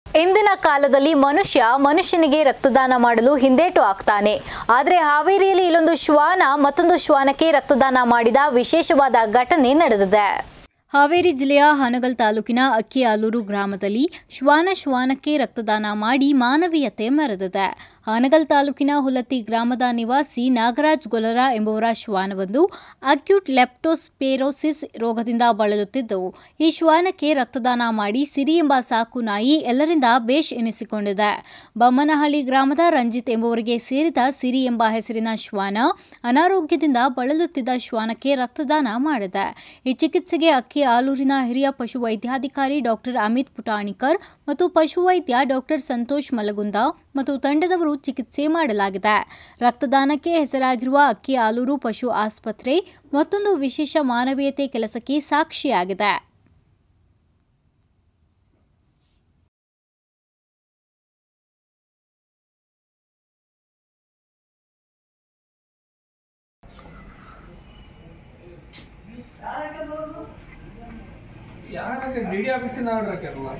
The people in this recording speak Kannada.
ಇಂದಿನ ಕಾಲದಲ್ಲಿ ಮನುಷ್ಯ ಮನುಷ್ಯನಿಗೆ ರಕ್ತದಾನ ಮಾಡಲು ಹಿಂದೇಟು ಹಾಕ್ತಾನೆ ಆದರೆ ಹಾವೇರಿಯಲ್ಲಿ ಇಲ್ಲೊಂದು ಶ್ವಾನ ಮತ್ತೊಂದು ಶ್ವಾನಕ್ಕೆ ರಕ್ತದಾನ ಮಾಡಿದ ವಿಶೇಷವಾದ ಘಟನೆ ನಡೆದಿದೆ ಹಾವೇರಿ ಜಿಲ್ಲೆಯ ಹಾನಗಲ್ ತಾಲೂಕಿನ ಅಕ್ಕಿಯಾಲೂರು ಗ್ರಾಮದಲ್ಲಿ ಶ್ವಾನ ಶ್ವಾನಕ್ಕೆ ರಕ್ತದಾನ ಮಾಡಿ ಮಾನವೀಯತೆ ಮೆರೆದಿದೆ ಹಾನಗಲ್ ತಾಲೂಕಿನ ಹುಲತ್ತಿ ಗ್ರಾಮದ ನಿವಾಸಿ ನಾಗರಾಜ್ ಗೊಲರ ಎಂಬುವರ ಶ್ವಾನವೊಂದು ಅಕ್ಯೂಟ್ ಲೆಪ್ಟೋಸ್ಪೇರೋಸಿಸ್ ರೋಗದಿಂದ ಬಳಲುತ್ತಿದ್ದು ಈ ಶ್ವಾನಕ್ಕೆ ರಕ್ತದಾನ ಮಾಡಿ ಸಿರಿ ಎಂಬ ಸಾಕು ನಾಯಿ ಎಲ್ಲರಿಂದ ಬೇಷ್ ಎನಿಸಿಕೊಂಡಿದೆ ಬೊಮ್ಮನಹಳ್ಳಿ ಗ್ರಾಮದ ರಂಜಿತ್ ಎಂಬುವರಿಗೆ ಸೇರಿದ ಸಿರಿ ಎಂಬ ಹೆಸರಿನ ಶ್ವಾನ ಅನಾರೋಗ್ಯದಿಂದ ಬಳಲುತ್ತಿದ್ದ ಶ್ವಾನಕ್ಕೆ ರಕ್ತದಾನ ಮಾಡಿದೆ ಈ ಚಿಕಿತ್ಸೆಗೆ ಅಕ್ಕಿ ಆಲೂರಿನ ಹಿರಿಯ ಪಶು ವೈದ್ಯಾಧಿಕಾರಿ ಡಾಕ್ಟರ್ ಅಮಿತ್ ಪುಟಾಣಿಕರ್ ಮತ್ತು ಪಶುವೈದ್ಯ ಡಾಕ್ಟರ್ ಸಂತೋಷ್ ಮಲಗುಂದ ಮತ್ತು ತಂಡದವರು ಚಿಕಿತ್ಸೆ ಮಾಡಲಾಗಿದೆ ರಕ್ತದಾನಕ್ಕೆ ಹೆಸರಾಗಿರುವ ಅಕ್ಕಿ ಆಲೂರು ಪಶು ಆಸ್ಪತ್ರೆ ಮತ್ತೊಂದು ವಿಶೇಷ ಮಾನವೀಯತೆ ಕೆಲಸಕ್ಕೆ ಸಾಕ್ಷಿಯಾಗಿದೆ ಯಾರಕ್ಕೆ ಡಿ ಡಿ ಆಫೀಸಿಂದ ಆರ್ಡರ್ ಹಾಕ್ಯಾರಲ್ಲ